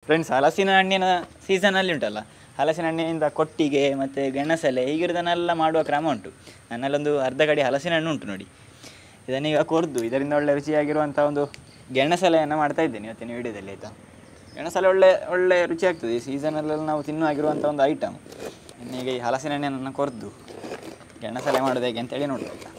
Friends ಹಲಸಿನ ಹಣ್ಣಿನ ಸೀಸನಲ್ಲಿ ಉಂಟಲ್ಲ ಹಲಸಿನ ಹಣ್ಣಿನಿಂದ ಕೊಟ್ಟಿಗೆ ಮತ್ತು ಗೆಣಸೆಲೆ ಹೀಗಿರೋದನ್ನೆಲ್ಲ ಮಾಡುವ ಕ್ರಮ ಉಂಟು ನನ್ನಲ್ಲೊಂದು ಅರ್ಧ ಗಡಿ ಹಲಸಿನ ಹಣ್ಣು ಉಂಟು ನೋಡಿ ಇದನ್ನೀಗ ಕೊರ್ದು ಇದರಿಂದ ಒಳ್ಳೆ ರುಚಿಯಾಗಿರುವಂಥ ಒಂದು ಗೆಣಸೆಲೆಯನ್ನು ಮಾಡ್ತಾ ಇದ್ದೇನೆ ಇವತ್ತಿನ ವಿಡಿಯೋದಲ್ಲಿ ಆಯಿತಾ ಗೆಣಸೆಲೆ ಒಳ್ಳೆ ಒಳ್ಳೆ ರುಚಿ ಆಗ್ತದೆ ಈ ಸೀಸನಲ್ಲೆಲ್ಲ ನಾವು ತಿನ್ನುವಾಗಿರುವಂಥ ಒಂದು ಐಟಮ್ ಇನ್ನೀಗ ಈ ಹಲಸಿನ ಹಣ್ಣನ್ನು ಕೊರ್ದು ಗೆಣಸೆಲೆ ಮಾಡೋದು ಹೇಗೆ ಅಂತೇಳಿ ನೋಡ್ತಾ ಆಯ್ತಾ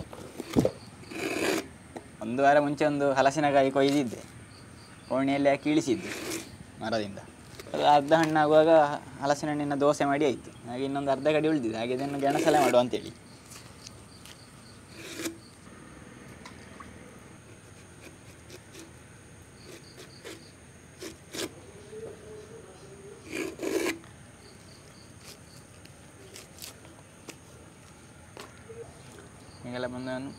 ಒಂದು ವಾರ ಮುಂಚೆ ಒಂದು ಹಲಸಿನಕಾಯಿ ಕೊಯ್ದಿದ್ದೆ ಕೋಣಿಯಲ್ಲಿ ಹಾಕಿ ಇಳಿಸಿದ್ದೆ ಮರದಿಂದ ಅದು ಅರ್ಧ ಹಣ್ಣಾಗುವಾಗ ಹಲಸಿನ ಹಣ್ಣಿನ ದೋಸೆ ಮಾಡಿ ಆಯಿತು ಹಾಗೆ ಇನ್ನೊಂದು ಅರ್ಧ ಗಡಿ ಉಳಿದಿದೆ ಹಾಗೆ ಇದನ್ನು ಗೆಣಸಲೆ ಮಾಡುವ ಅಂತೇಳಿ ಹೀಗೆಲ್ಲ ಬಂದು ನಾನು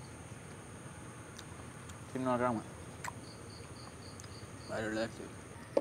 ತಿನ್ನೋ ಕ್ರಮ ಭಾರಿ ಒಳ್ಳೆ ಆಗ್ತದೆ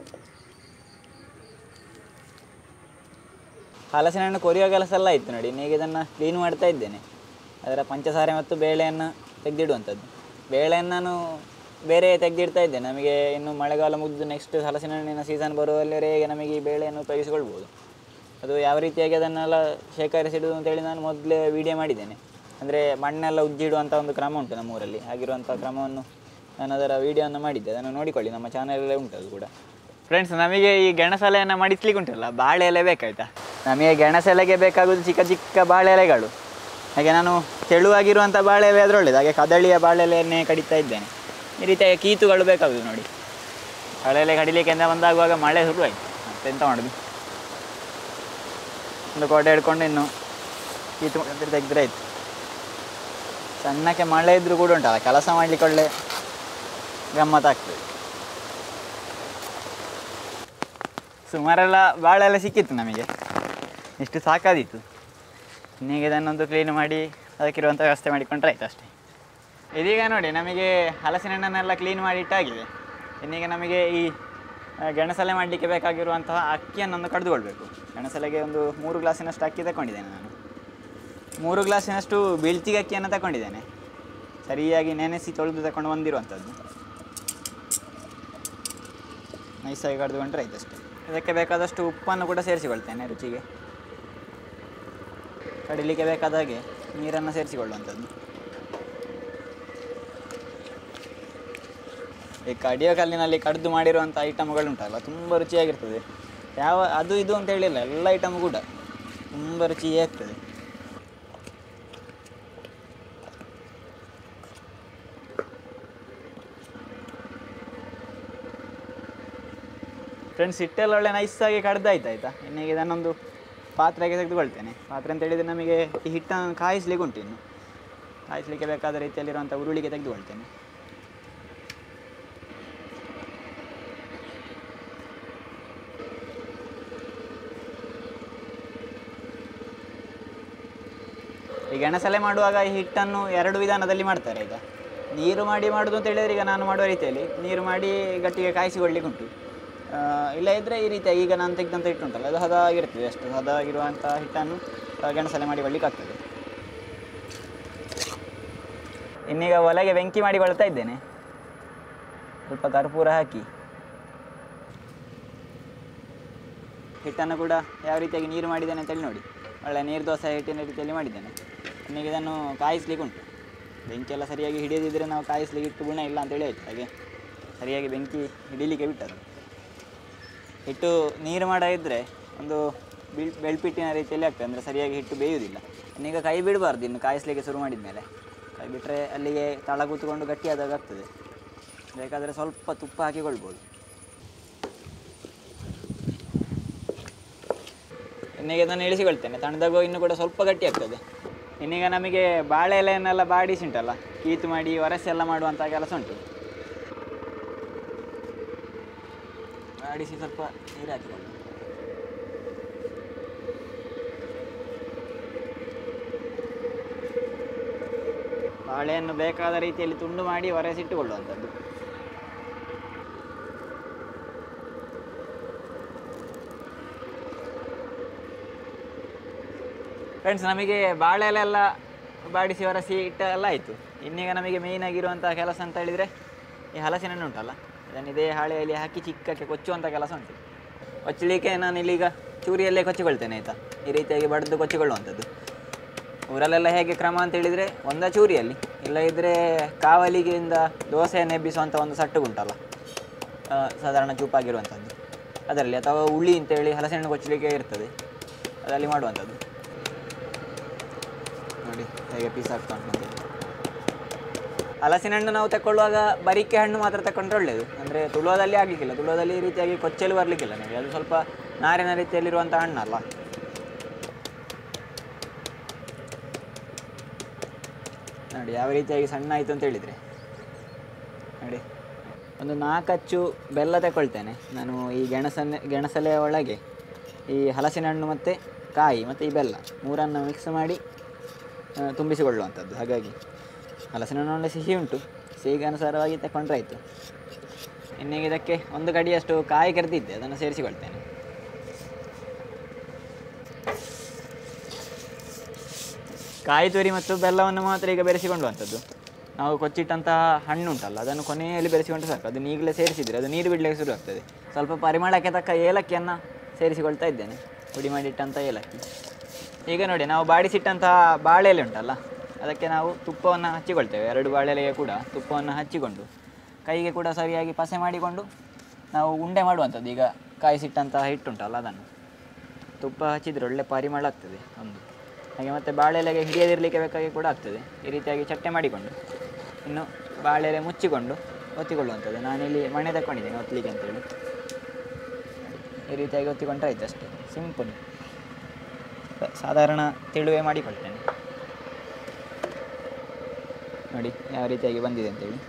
ಹಲಸಿನ ಹಣ್ಣು ಕೊರಿಯೋ ಕೆಲಸ ಎಲ್ಲ ಆಯಿತು ನೋಡಿ ಈಗ ಇದನ್ನು ಕ್ಲೀನ್ ಮಾಡ್ತಾ ಇದ್ದೇನೆ ಅದರ ಪಂಚಸಾರೆ ಮತ್ತು ಬೇಳೆಯನ್ನು ತೆಗೆದಿಡುವಂಥದ್ದು ಬೇಳೆಯನ್ನು ನಾನು ಬೇರೆ ತೆಗೆದಿಡ್ತಾ ಇದ್ದೇನೆ ನಮಗೆ ಇನ್ನು ಮಳೆಗಾಲ ಮುಗಿದು ನೆಕ್ಸ್ಟ್ ಹಲಸಿನ ಹಣ್ಣಿನ ಸೀಸನ್ ಬರುವಲ್ಲಿವರೆಗೆ ನಮಗೆ ಈ ಬೇಳೆಯನ್ನು ಉಪಯೋಗಿಸಿಕೊಳ್ಬೋದು ಅದು ಯಾವ ರೀತಿಯಾಗಿ ಅದನ್ನೆಲ್ಲ ಶೇಖರಿಸಿಡುವುದು ಅಂತೇಳಿ ನಾನು ಮೊದಲೇ ವಿಡಿಯೋ ಮಾಡಿದ್ದೇನೆ ಅಂದರೆ ಮಣ್ಣೆಲ್ಲ ಉಜ್ಜಿಡುವಂಥ ಒಂದು ಕ್ರಮ ಉಂಟು ನಮ್ಮೂರಲ್ಲಿ ಆಗಿರುವಂಥ ಕ್ರಮವನ್ನು ನಾನು ಅದರ ವಿಡಿಯೋವನ್ನು ಮಾಡಿದ್ದೆ ಅದನ್ನು ನೋಡಿಕೊಳ್ಳಿ ನಮ್ಮ ಚಾನಲಲ್ಲೇ ಉಂಟು ಅದು ಕೂಡ ಫ್ರೆಂಡ್ಸ್ ನಮಗೆ ಈ ಗೆಣಸೆಲೆಯನ್ನು ಮಡಿಸ್ಲಿಕ್ಕೆ ಉಂಟಲ್ಲ ಬಾಳೆ ಎಲೆ ಬೇಕಾಯ್ತಾ ನಮಗೆ ಗೆಣಸೆಲೆಗೆ ಬೇಕಾಗೋದು ಚಿಕ್ಕ ಚಿಕ್ಕ ಬಾಳೆ ಎಲೆಗಳು ಹಾಗೆ ನಾನು ತೆಳುವಾಗಿರುವಂಥ ಬಾಳೆ ಎಲೆ ಆದ್ರೆ ಒಳ್ಳೇದು ಹಾಗೆ ಕದಳಿಯ ಬಾಳೆ ಎಲೆಯನ್ನೇ ಕಡಿತಾ ಇದ್ದೇನೆ ಈ ರೀತಿಯ ಕೀತುಗಳು ಬೇಕಾಗುದು ನೋಡಿ ಬಾಳೆ ಎಲೆ ಕಡಿಲಿಕ್ಕೆ ಅಂತ ಬಂದಾಗುವಾಗ ಮಳೆ ಶುರುವಾಯಿತು ಮತ್ತೆಂತ ಮಾಡೋದು ಒಂದು ಕೋಟೆ ಹಿಡ್ಕೊಂಡು ಇನ್ನು ಕೀತು ತೆಗೆದ್ರೆ ಆಯ್ತು ಸಣ್ಣಕ್ಕೆ ಮಳೆ ಇದ್ರೂ ಕೂಡ ಉಂಟಲ್ಲ ಕೆಲಸ ಮಾಡ್ಲಿಕ್ಕೆ ಒಳ್ಳೆ ಗಮ್ಮತ್ತಾಗ್ತದೆ ಸುಮಾರೆಲ್ಲ ಬಾಳೆ ಎಲ್ಲ ಸಿಕ್ಕಿತ್ತು ನಮಗೆ ಇಷ್ಟು ಸಾಕಾದಿತ್ತು ಇನ್ನೀಗ ಇದನ್ನೊಂದು ಕ್ಲೀನ್ ಮಾಡಿ ಅದಕ್ಕಿರುವಂಥ ವ್ಯವಸ್ಥೆ ಮಾಡಿಕೊಂಡ್ರೆ ಆಯ್ತು ಅಷ್ಟೇ ಇದೀಗ ನೋಡಿ ನಮಗೆ ಹಲಸಿನ ಹಣ್ಣನ್ನೆಲ್ಲ ಕ್ಲೀನ್ ಮಾಡಿ ಇಟ್ಟಾಗಿದೆ ಇನ್ನೀಗ ನಮಗೆ ಈ ಆ, ಗೆಣಸಲೆ ಮಾಡಲಿಕ್ಕೆ ಬೇಕಾಗಿರುವಂತಹ ಅಕ್ಕಿಯನ್ನೊಂದು ಕಡಿದುಕೊಳ್ಬೇಕು ಗೆಣಸಲೆಗೆ ಒಂದು ಮೂರು ಗ್ಲಾಸಿನಷ್ಟು ಅಕ್ಕಿ ತಗೊಂಡಿದ್ದೇನೆ ನಾನು ಮೂರು ಗ್ಲಾಸಿನಷ್ಟು ಬೀಳ್ತಿಗೆ ಅಕ್ಕಿಯನ್ನು ತಗೊಂಡಿದ್ದೇನೆ ಸರಿಯಾಗಿ ನೆನೆಸಿ ತೊಳೆದು ತಗೊಂಡು ಬಂದಿರುವಂಥದ್ದು ನೈಸಾಗಿ ಕಡಿದುಕೊಂಡ್ರೆ ಆಯ್ತು ಅಷ್ಟೇ ಇದಕ್ಕೆ ಬೇಕಾದಷ್ಟು ಉಪ್ಪನ್ನು ಕೂಡ ಸೇರಿಸಿಕೊಳ್ತೇನೆ ರುಚಿಗೆ ಕಡಿಲಿಕ್ಕೆ ಬೇಕಾದ ಹಾಗೆ ನೀರನ್ನು ಸೇರಿಸಿಕೊಳ್ಳುವಂಥದ್ದು ಈ ಕಡಿಯೋ ಕಲ್ಲಿನಲ್ಲಿ ಕಡಿದು ಮಾಡಿರುವಂಥ ಐಟಮ್ಗಳುಂಟಲ್ಲ ತುಂಬ ರುಚಿಯಾಗಿರ್ತದೆ ಯಾವ ಅದು ಇದು ಅಂತ ಹೇಳಿಲ್ಲ ಎಲ್ಲ ಐಟಮ್ ಕೂಡ ತುಂಬ ರುಚಿಯೇ ಆಗ್ತದೆ ಫ್ರೆಂಡ್ಸ್ ಹಿಟ್ಟೆಲ್ಲ ಒಳ್ಳೆ ನೈಸಾಗಿ ಕಡ್ದಾಯ್ತು ಆಯಿತಾ ಇನ್ನೀಗ ಇದನ್ನೊಂದು ಪಾತ್ರೆಗೆ ತೆಗೆದುಕೊಳ್ತೇನೆ ಪಾತ್ರೆ ಅಂತ ಹೇಳಿದರೆ ನಮಗೆ ಈ ಹಿಟ್ಟನ್ನು ಕಾಯಿಸ್ಲಿಕ್ಕೆ ಉಂಟು ಇನ್ನು ಕಾಯಿಸ್ಲಿಕ್ಕೆ ಬೇಕಾದ ರೀತಿಯಲ್ಲಿರುವಂಥ ಉರುಳಿಗೆ ತೆಗೆದುಕೊಳ್ತೇನೆ ಈ ಗೆಣಸಲೆ ಮಾಡುವಾಗ ಈ ಹಿಟ್ಟನ್ನು ಎರಡು ವಿಧಾನದಲ್ಲಿ ಮಾಡ್ತಾರೆ ಈಗ ನೀರು ಮಾಡಿ ಮಾಡೋದು ಅಂತ ಹೇಳಿದ್ರೆ ಈಗ ನಾನು ಮಾಡುವ ರೀತಿಯಲ್ಲಿ ನೀರು ಮಾಡಿ ಗಟ್ಟಿಗೆ ಕಾಯಿಸಿಕೊಳ್ಳಿಕ್ಕೆ ಉಂಟು ಆ, ಇಲ್ಲ ಇದ್ದರೆ ಈ ರೀತಿಯಾಗಿ ಈಗ ನಾನು ತೆಗೆದಂಥ ಹಿಟ್ಟು ಉಂಟಲ್ಲ ಅದು ಹದವಾಗಿರ್ತದೆ ಅಷ್ಟು ಹದವಾಗಿರುವಂಥ ಹಿಟ್ಟನ್ನು ಆ, ಗೆಣಸಲೆ ಮಾಡಿ ಆಗ್ತದೆ ಇನ್ನೀಗ ಒಲೆಗೆ ಬೆಂಕಿ ಮಾಡಿಕೊಳ್ತಾ ಇದ್ದೇನೆ ಸ್ವಲ್ಪ ಕರ್ಪೂರ ಹಾಕಿ ಹಿಟ್ಟನ್ನು ಕೂಡ ಯಾವ ರೀತಿಯಾಗಿ ನೀರು ಮಾಡಿದ್ದೇನೆ ಅಂತೇಳಿ ನೋಡಿ ಒಳ್ಳೆ ನೀರು ದೋಸೆ ಹಿಟ್ಟಿನ ರೀತಿಯಲ್ಲಿ ಮಾಡಿದ್ದೇನೆ ಇನ್ನೀಗ ಇದನ್ನು ಕಾಯಿಸ್ಲಿಕ್ಕೆ ಉಂಟು ಬೆಂಕಿ ಎಲ್ಲ ಸರಿಯಾಗಿ ಹಿಡಿಯದಿದ್ದರೆ ನಾವು ಕಾಯಿಸ್ಲಿಕ್ಕೆ ಇಟ್ಟು ಗುಣ ಇಲ್ಲ ಅಂತೇಳಿ ಆಯ್ತು ಹಾಗೆ ಸರಿಯಾಗಿ ಬೆಂಕಿ ಹಿಡಿಲಿಕ್ಕೆ ಬಿಟ್ಟದ್ದು ಹಿಟ್ಟು ನೀರು ಮಾಡಿದ್ರೆ ಒಂದು ಬಿಳ್ ಬೆಳ್ಪಿಟ್ಟಿನ ರೀತಿಯಲ್ಲಿ ಆಗ್ತದೆ ಅಂದರೆ ಸರಿಯಾಗಿ ಹಿಟ್ಟು ಬೇಯುವುದಿಲ್ಲ ಇನ್ನೀಗ ಕೈ ಬಿಡಬಾರ್ದು ಇನ್ನು ಕಾಯಿಸ್ಲಿಕ್ಕೆ ಶುರು ಮಾಡಿದ ಮೇಲೆ ಕೈ ಬಿಟ್ಟರೆ ಅಲ್ಲಿಗೆ ತಳ ಕೂತ್ಕೊಂಡು ಗಟ್ಟಿಯಾದಾಗ ಆಗ್ತದೆ ಬೇಕಾದರೆ ಸ್ವಲ್ಪ ತುಪ್ಪ ಹಾಕಿಕೊಳ್ಬೋದು ಇನ್ನೀಗ ಇದನ್ನು ಇಳಿಸಿಕೊಳ್ತೇನೆ ತಣ್ಣದಾಗ ಇನ್ನೂ ಕೂಡ ಸ್ವಲ್ಪ ಗಟ್ಟಿ ಆಗ್ತದೆ ಇನ್ನೀಗ ನಮಗೆ ಬಾಳೆ ಎಲೆಯನ್ನೆಲ್ಲ ಬಾಡಿಸಿ ಉಂಟಲ್ಲ ಕೀತು ಮಾಡಿ ಒರಸೆ ಎಲ್ಲ ಮಾಡುವಂಥ ಕೆಲಸ ಉಂಟು ಬಾಡಿಸಿ ಸ್ವಲ್ಪ ನೀರು ಹಾಕಿಕೊಂಡು ಬಾಳೆಯನ್ನು ಬೇಕಾದ ರೀತಿಯಲ್ಲಿ ತುಂಡು ಮಾಡಿ ಒರೆಸಿಟ್ಟುಕೊಳ್ಳುವಂಥದ್ದು ಫ್ರೆಂಡ್ಸ್ ನಮಗೆ ಬಾಳೆ ಎಲೆ ಎಲ್ಲ ಬಾಡಿಸಿ ಒರೆಸಿ ಇಟ್ಟ ಎಲ್ಲ ಆಯಿತು ಇನ್ನೀಗ ನಮಗೆ ಮೇಯ್ನ್ ಆಗಿರುವಂಥ ಕೆಲಸ ಅಂತ ಹೇಳಿದರೆ ಈ ಹಲಸಿನ ಹಣ್ಣು ಉಂಟಲ್ಲ ಅದನ್ನು ಇದೇ ಹಾಳೆಯಲ್ಲಿ ಹಾಕಿ ಚಿಕ್ಕಕ್ಕೆ ಕೊಚ್ಚುವಂಥ ಕೆಲಸ ಉಂಟು ಕೊಚ್ಚಲಿಕ್ಕೆ ನಾನು ಇಲ್ಲೀಗ ಚೂರಿಯಲ್ಲೇ ಕೊಚ್ಚಿಕೊಳ್ತೇನೆ ಆಯಿತಾ ಈ ರೀತಿಯಾಗಿ ಬಡ್ದು ಕೊಚ್ಚಿಕೊಳ್ಳುವಂಥದ್ದು ಊರಲ್ಲೆಲ್ಲ ಹೇಗೆ ಕ್ರಮ ಅಂತ ಹೇಳಿದರೆ ಒಂದ ಚೂರಿಯಲ್ಲಿ ಇಲ್ಲ ಇದ್ದರೆ ಕಾವಲಿಗೆಯಿಂದ ದೋಸೆಯನ್ನು ಎಬ್ಬಿಸುವಂಥ ಒಂದು ಸಟ್ಟುಗುಂಟಲ್ಲ ಆ, ಸಾಧಾರಣ ಚೂಪಾಗಿರುವಂಥದ್ದು ಅದರಲ್ಲಿ ಅಥವಾ ಉಳಿ ಅಂತೇಳಿ ಹಲಸೆಹಣ್ಣು ಕೊಚ್ಚಲಿಕ್ಕೆ ಇರ್ತದೆ ಅದರಲ್ಲಿ ಮಾಡುವಂಥದ್ದು ನೋಡಿ ಹೇಗೆ ಪೀಸ್ ಆಗ್ತಾ ಉಂಟು ಅಂತೇಳಿ. ಹಲಸಿನ ಹಣ್ಣು ನಾವು ತಗೊಳ್ಳುವಾಗ ಬರಿಕೆ ಹಣ್ಣು ಮಾತ್ರ ತಗೊಂಡ್ರೆ ಒಳ್ಳೆಯದು ಅಂದರೆ ತುಳುವದಲ್ಲಿ ಆಗಲಿಕ್ಕಿಲ್ಲ ತುಳುವದಲ್ಲಿ ಈ ರೀತಿಯಾಗಿ ಕೊಚ್ಚಲು ಬರಲಿಕ್ಕಿಲ್ಲ ನಿಮಗೆ ಅದು ಸ್ವಲ್ಪ ನಾರಿನ ರೀತಿಯಲ್ಲಿರುವಂಥ ಹಣ್ಣಲ್ಲ ನೋಡಿ ಯಾವ ರೀತಿಯಾಗಿ ಸಣ್ಣ ಆಯಿತು ಅಂತ ಹೇಳಿದರೆ ನೋಡಿ ಒಂದು ನಾಲ್ಕಚ್ಚು ಬೆಲ್ಲ ತಗೊಳ್ತೇನೆ ನಾನು ಈ ಗೆಣಸನ್ನೇ ಗೆಣಸಲೆಯ ಒಳಗೆ ಈ ಹಲಸಿನ ಹಣ್ಣು ಮತ್ತು ಕಾಯಿ ಮತ್ತು ಈ ಬೆಲ್ಲ ಮೂರನ್ನು ಮಿಕ್ಸ್ ಮಾಡಿ ಆ, ತುಂಬಿಸಿಕೊಳ್ಳುವಂಥದ್ದು ಹಾಗಾಗಿ ಹಲಸಿನ ಹಣ್ಣು ಒಳ್ಳೆ ಸಿಹಿ ಉಂಟು ಸಿಹಿಗೆ ಅನುಸಾರವಾಗಿ ತಗೊಂಡ್ರೆ ಆಯಿತು ಇನ್ನೀಗ ಇದಕ್ಕೆ ಒಂದು ಕಡಿಯಷ್ಟು ಕಾಯಿ ಕರೆದಿದ್ದೆ ಅದನ್ನು ಸೇರಿಸಿಕೊಳ್ತೇನೆ ಕಾಯಿ ತುರಿ ಮತ್ತು ಬೆಲ್ಲವನ್ನು ಮಾತ್ರ ಈಗ ಬೆರೆಸಿಕೊಳ್ಳುವಂಥದ್ದು ನಾವು ಕೊಚ್ಚಿಟ್ಟಂತಹ ಹಣ್ಣು ಉಂಟಲ್ಲ ಅದನ್ನು ಕೊನೆಯಲ್ಲಿ ಬೆರೆಸಿಕೊಂಡ್ರೆ ಸಾಕು ಅದನ್ನು ಈಗಲೇ ಸೇರಿಸಿದರೆ ಅದು ನೀರು ಬಿಡಲಿಕ್ಕೆ ಶುರು ಆಗ್ತದೆ ಸ್ವಲ್ಪ ಪರಿಮಳಕ್ಕೆ ತಕ್ಕ ಏಲಕ್ಕಿಯನ್ನು ಸೇರಿಸಿಕೊಳ್ತಾ ಇದ್ದೇನೆ ಪುಡಿ ಮಾಡಿಟ್ಟಂಥ ಏಲಕ್ಕಿ ಈಗ ನೋಡಿ ನಾವು ಬಾಡಿಸಿಟ್ಟಂತಹ ಬಾಳೆ ಎಲೆ ಉಂಟಲ್ಲ ಅದಕ್ಕೆ ನಾವು ತುಪ್ಪವನ್ನು ಹಚ್ಚಿಕೊಳ್ತೇವೆ ಎರಡು ಬಾಳೆಲೆಗೆ ಕೂಡ ತುಪ್ಪವನ್ನು ಹಚ್ಚಿಕೊಂಡು ಕೈಗೆ ಕೂಡ ಸರಿಯಾಗಿ ಪಸೆ ಮಾಡಿಕೊಂಡು ನಾವು ಉಂಡೆ ಮಾಡುವಂಥದ್ದು ಈಗ ಕಾಯಿಸಿಟ್ಟಂತಹ ಹಿಟ್ಟುಂಟಲ್ಲ ಅದನ್ನು ತುಪ್ಪ ಹಚ್ಚಿದರೆ ಒಳ್ಳೆ ಪರಿಮಳ ಆಗ್ತದೆ ಒಂದು ಹಾಗೆ ಮತ್ತು ಬಾಳೆಲೆಗೆ ಹಿಡಿಯದಿರಲಿಕ್ಕೆ ಬೇಕಾಗಿ ಕೂಡ ಆಗ್ತದೆ ಈ ರೀತಿಯಾಗಿ ಚಟ್ಟೆ ಮಾಡಿಕೊಂಡು ಇನ್ನು ಬಾಳೆಲೆ ಮುಚ್ಚಿಕೊಂಡು ಒತ್ತಿಕೊಳ್ಳುವಂಥದ್ದು ನಾನಿಲ್ಲಿ ಮಣೆ ತಗೊಂಡಿದ್ದೇನೆ ಒತ್ತಲಿಕ್ಕೆ ಅಂತೇಳಿ ಈ ರೀತಿಯಾಗಿ ಒತ್ತಿಕೊಂಡ್ರೆ ಆಯ್ತು ಅಷ್ಟೇ ಸಿಂಪಲ್ ಸಾಧಾರಣ ತಿಳುವೆ ಮಾಡಿಕೊಳ್ತೇನೆ ನೋಡಿ ಯಾವ ರೀತಿಯಾಗಿ ಬಂದಿದೆ ಅಂತೇಳಿ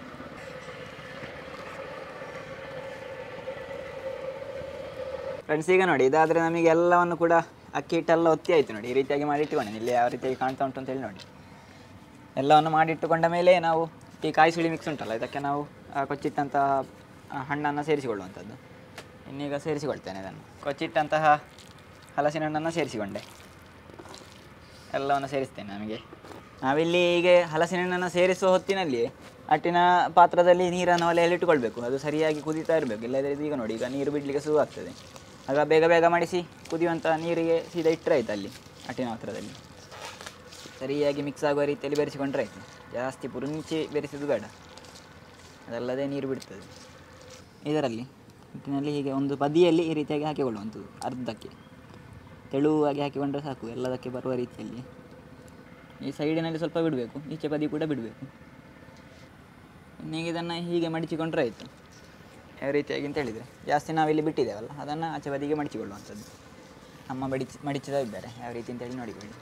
ಫ್ರೆಂಡ್ಸ್ ಈಗ ನೋಡಿ ಇದಾದರೆ ನಮಗೆ ಎಲ್ಲವನ್ನು ಕೂಡ ಅಕ್ಕಿ ಹಿಟ್ಟೆಲ್ಲ ಒತ್ತಿ ಆಯಿತು ನೋಡಿ ಈ ರೀತಿಯಾಗಿ ಮಾಡಿ ಇಟ್ಟುಕೊಂಡೆ ಇಲ್ಲಿ ಯಾವ ರೀತಿಯಾಗಿ ಕಾಣ್ತಾ ಉಂಟು ಅಂತೇಳಿ ನೋಡಿ ಎಲ್ಲವನ್ನು ಮಾಡಿಟ್ಟುಕೊಂಡ ಮೇಲೆ ನಾವು ಈ ಕಾಯಿ ಸುಳಿ ಮಿಕ್ಸ್ ಉಂಟಲ್ಲ ಇದಕ್ಕೆ ನಾವು ಆ ಕೊಚ್ಚಿಟ್ಟಂತಹ ಆ ಹಣ್ಣನ್ನು ಸೇರಿಸಿಕೊಳ್ಳುವಂಥದ್ದು ಇನ್ನೀಗ ಸೇರಿಸಿಕೊಳ್ತೇನೆ ಇದನ್ನು ಕೊಚ್ಚಿಟ್ಟಂತಹ ಹಲಸಿನ ಹಣ್ಣನ್ನು ಸೇರಿಸಿಕೊಂಡೆ ಎಲ್ಲವನ್ನು ಸೇರಿಸ್ತೇನೆ ನಮಗೆ ನಾವಿಲ್ಲಿ ಹೀಗೆ ಹಲಸಿನ ಹಣ್ಣನ್ನು ಸೇರಿಸುವ ಹೊತ್ತಿನಲ್ಲಿ ಅಟ್ಟಿನ ಪಾತ್ರದಲ್ಲಿ ನೀರನ್ನು ಒಲೆಯಲ್ಲಿ ಇಟ್ಟುಕೊಳ್ಬೇಕು ಅದು ಸರಿಯಾಗಿ ಕುದೀತಾ ಇರಬೇಕು ಇಲ್ಲದ್ರೆ ಇದು ಈಗ ನೋಡಿ ಈಗ ನೀರು ಬಿಡಲಿಕ್ಕೆ ಶುರು ಆಗ್ತದೆ ಆಗ ಬೇಗ ಬೇಗ ಮಾಡಿಸಿ ಕುದಿಯುವಂಥ ನೀರಿಗೆ ಸೀದಾ ಇಟ್ಟರೆ ಆಯ್ತು ಅಲ್ಲಿ ಅಟ್ಟಿನ ಪಾತ್ರದಲ್ಲಿ ಸರಿಯಾಗಿ ಮಿಕ್ಸ್ ಆಗುವ ರೀತಿಯಲ್ಲಿ ಬೆರೆಸಿಕೊಂಡ್ರೆ ಆಯಿತು ಜಾಸ್ತಿ ಪುರುಂಚಿ ಬೆರೆಸಿದ್ದು ಬೇಡ ಅದಲ್ಲದೆ ನೀರು ಬಿಡ್ತದೆ ಇದರಲ್ಲಿ ಹಿಟ್ಟಿನಲ್ಲಿ ಹೀಗೆ ಒಂದು ಬದಿಯಲ್ಲಿ ಈ ರೀತಿಯಾಗಿ ಹಾಕಿಕೊಳ್ಳುವಂಥದ್ದು ಅರ್ಧಕ್ಕೆ ತೆಳುವಾಗಿ ಹಾಕಿಕೊಂಡ್ರೆ ಸಾಕು ಎಲ್ಲದಕ್ಕೆ ಬರುವ ರೀತಿಯಲ್ಲಿ ಈ ಸೈಡಿನಲ್ಲಿ ಸ್ವಲ್ಪ ಬಿಡಬೇಕು ಈಚೆ ಬದಿ ಕೂಡ ಬಿಡಬೇಕು ಇನ್ನೀಗ ಇದನ್ನು ಹೀಗೆ ಮಡಿಚಿಕೊಂಡ್ರೆ ಆಯಿತು ಯಾವ ರೀತಿಯಾಗಿ ಅಂತ ಹೇಳಿದರೆ ಜಾಸ್ತಿ ನಾವಿಲ್ಲಿ ಬಿಟ್ಟಿದ್ದೇವಲ್ಲ ಅದನ್ನು ಆಚೆ ಬದಿಗೆ ಮಡಿಚಿಕೊಳ್ಳುವಂಥದ್ದು ಅಮ್ಮ ಮಡಿಚಿ ಮಡಿಚಿದ ಇದ್ದಾರೆ ಯಾವ ರೀತಿ ಅಂತೇಳಿ ನೋಡಿಕೊಳ್ಳಿ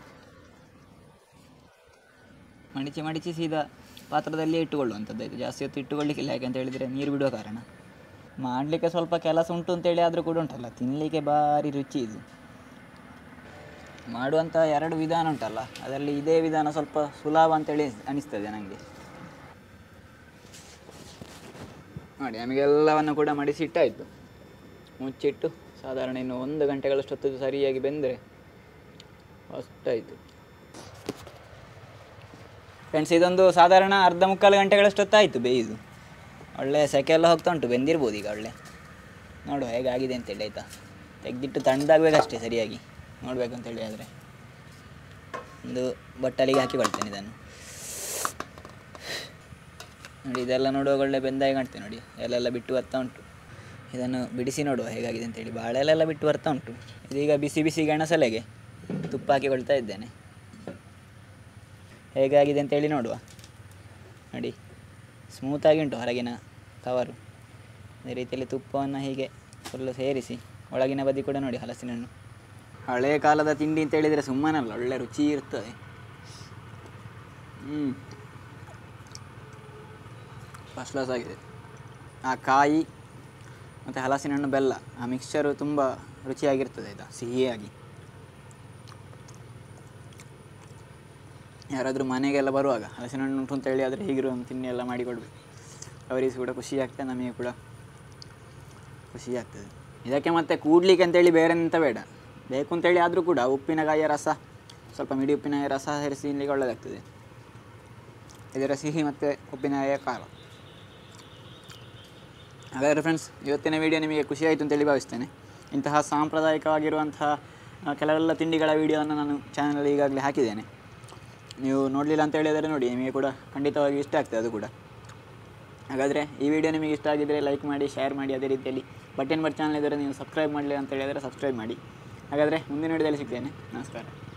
ಮಡಿಚಿ ಮಡಿಚಿ ಸೀದಾ ಪಾತ್ರದಲ್ಲೇ ಇಟ್ಟುಕೊಳ್ಳುವಂಥದ್ದು ಇದು ಜಾಸ್ತಿ ಹೊತ್ತು ಇಟ್ಟುಕೊಳ್ಳಿಕ್ಕಿಲ್ಲ ಯಾಕೆ ಅಂತ ಹೇಳಿದರೆ ನೀರು ಬಿಡುವ ಕಾರಣ ಮಾಡಲಿಕ್ಕೆ ಸ್ವಲ್ಪ ಕೆಲಸ ಉಂಟು ಅಂತೇಳಿ ಆದರೂ ಕೂಡ ಉಂಟಲ್ಲ ತಿನ್ನಲಿಕ್ಕೆ ಭಾರಿ ರುಚಿ ಇದು ಮಾಡುವಂಥ ಎರಡು ವಿಧಾನ ಉಂಟಲ್ಲ ಅದರಲ್ಲಿ ಇದೇ ವಿಧಾನ ಸ್ವಲ್ಪ ಸುಲಭ ಅಂತೇಳಿ ಅನಿಸ್ತದೆ ನನಗೆ ನೋಡಿ ನಮಗೆಲ್ಲವನ್ನು ಕೂಡ ಮಡಿಸಿ ಇಟ್ಟಾಯಿತು ಮುಚ್ಚಿಟ್ಟು ಸಾಧಾರಣ ಇನ್ನು ಒಂದು ಗಂಟೆಗಳಷ್ಟೊತ್ತು ಸರಿಯಾಗಿ ಬೆಂದರೆ ಅಷ್ಟಾಯಿತು ಫ್ರೆಂಡ್ಸ್ ಇದೊಂದು ಸಾಧಾರಣ ಅರ್ಧ ಮುಕ್ಕಾಲು ಗಂಟೆಗಳಷ್ಟೊತ್ತಾಯಿತು ಬೇಯಿದು ಒಳ್ಳೆ ಸೆಕೆ ಎಲ್ಲ ಹೋಗ್ತಾ ಉಂಟು ಬೆಂದಿರ್ಬೋದು ಈಗ ಒಳ್ಳೆ ನೋಡುವ ಹೇಗಾಗಿದೆ ಅಂತೇಳಿ ಆಯಿತಾ ತೆಗೆದಿಟ್ಟು ತಣ್ಣದಾಗಬೇಕಷ್ಟೇ ಸರಿಯಾಗಿ ನೋಡಬೇಕು ಅಂತೇಳಿ ಆದರೆ ಒಂದು ಬಟ್ಟಲಿಗೆ ಹಾಕಿಕೊಳ್ತೇನೆ ಇದನ್ನು ನೋಡಿ ಇದೆಲ್ಲ ನೋಡುವಾಗ ಒಳ್ಳೆ ಬೆಂದಾಗಿ ಕಾಣ್ತೇನೆ ನೋಡಿ ಎಲ್ಲೆಲ್ಲ ಬಿಟ್ಟು ಬರ್ತಾ ಉಂಟು ಇದನ್ನು ಬಿಡಿಸಿ ನೋಡುವ ಹೇಗಾಗಿದೆ ಅಂತೇಳಿ ಬಾಳೆಲೆಲ್ಲ ಬಿಟ್ಟು ಬರ್ತಾ ಉಂಟು ಇದೀಗ ಬಿಸಿ ಬಿಸಿ ಗೆಣಸಲೆಗೆ ತುಪ್ಪ ಹಾಕಿಕೊಳ್ತಾ ಇದ್ದೇನೆ ಹೇಗಾಗಿದೆ ಅಂತೇಳಿ ನೋಡುವ ನೋಡಿ ಸ್ಮೂತಾಗಿ ಉಂಟು ಹೊರಗಿನ ಕವರು ಅದೇ ರೀತಿಯಲ್ಲಿ ತುಪ್ಪವನ್ನು ಹೀಗೆ ಫುಲ್ಲು ಸೇರಿಸಿ ಒಳಗಿನ ಬದಿ ಕೂಡ ನೋಡಿ ಹಲಸಿನ ಹಣ್ಣು ಹಳೆಯ ಕಾಲದ ತಿಂಡಿ ಅಂತ ಹೇಳಿದರೆ ಸುಮ್ಮನಲ್ಲ ಒಳ್ಳೆ ರುಚಿ ಇರ್ತದೆ ಹ್ಞೂ ಫಸ್ಟ್ ಕ್ಲಾಸ್ ಆಗಿದೆ ಆ ಕಾಯಿ ಮತ್ತು ಹಲಸಿನ ಹಣ್ಣು ಬೆಲ್ಲ ಆ ಮಿಕ್ಸ್ಚರು ತುಂಬ ರುಚಿಯಾಗಿರ್ತದೆ ಇದು ಸಿಹಿಯಾಗಿ ಯಾರಾದರೂ ಮನೆಗೆಲ್ಲ ಬರುವಾಗ ಹಲಸಿನ ಹಣ್ಣು ಉಂಟು ಅಂತೇಳಿ ಆದರೆ ಹೀಗಿರೋ ಒಂದು ತಿಂಡಿ ಎಲ್ಲ ಮಾಡಿಕೊಡ್ಬೇಕು ಅವರಿಗೆ ಕೂಡ ಖುಷಿ ಆಗ್ತದೆ ನಮಗೆ ಕೂಡ ಖುಷಿ ಆಗ್ತದೆ ಇದಕ್ಕೆ ಮತ್ತೆ ಕೂಡ್ಲಿಕ್ಕೆ ಅಂತೇಳಿ ಬೇರೆ ಎಂತ ಬೇಡ ಬೇಕು ಅಂತೇಳಿ ಆದರೂ ಕೂಡ ಉಪ್ಪಿನಕಾಯಿಯ ರಸ ಸ್ವಲ್ಪ ಮಿಡಿ ಉಪ್ಪಿನಕಾಯಿ ರಸ ಸೇರಿಸಿ ತಿನ್ಲಿಕ್ಕೆ ಒಳ್ಳೆಯದಾಗ್ತದೆ ಇದರ ಸಿಹಿ ಮತ್ತು ಉಪ್ಪಿನಕಾಯಿಯ ಖಾರ ಹಾಗಾದರೆ ಫ್ರೆಂಡ್ಸ್ ಇವತ್ತಿನ ವಿಡಿಯೋ ನಿಮಗೆ ಖುಷಿ ಆಯಿತು ಅಂತೇಳಿ ಭಾವಿಸ್ತೇನೆ ಇಂತಹ ಸಾಂಪ್ರದಾಯಿಕವಾಗಿರುವಂತಹ ಆ, ಕೆಲವೆಲ್ಲ ತಿಂಡಿಗಳ ವಿಡಿಯೋವನ್ನು ನಾನು ಚಾನಲಲ್ಲಿ ಈಗಾಗಲೇ ಹಾಕಿದ್ದೇನೆ ನೀವು ನೋಡಲಿಲ್ಲ ಅಂತ ಹೇಳಿದರೆ ನೋಡಿ ನಿಮಗೆ ಕೂಡ ಖಂಡಿತವಾಗಿ ಇಷ್ಟ ಆಗ್ತದೆ ಅದು ಕೂಡ ಹಾಗಾದರೆ ಈ ವಿಡಿಯೋ ನಿಮಗೆ ಇಷ್ಟ ಆಗಿದ್ದರೆ ಲೈಕ್ ಮಾಡಿ ಶೇರ್ ಮಾಡಿ ಅದೇ ರೀತಿಯಲ್ಲಿ ಬಟನ್ ಬರ್ ಚಾನಲ್ ಇದ್ದರೆ ನೀವು ಸಬ್ಸ್ಕ್ರೈಬ್ ಮಾಡಲಿಲ್ಲ ಅಂತ ಹೇಳಿದರೆ ಸಬ್ಸ್ಕ್ರೈಬ್ ಮಾಡಿ ಹಾಗಾದರೆ ಮುಂದಿನ ವಿಡಿಯೋದಲ್ಲಿ ಸಿಗ್ತೇನೆ ನಮಸ್ಕಾರ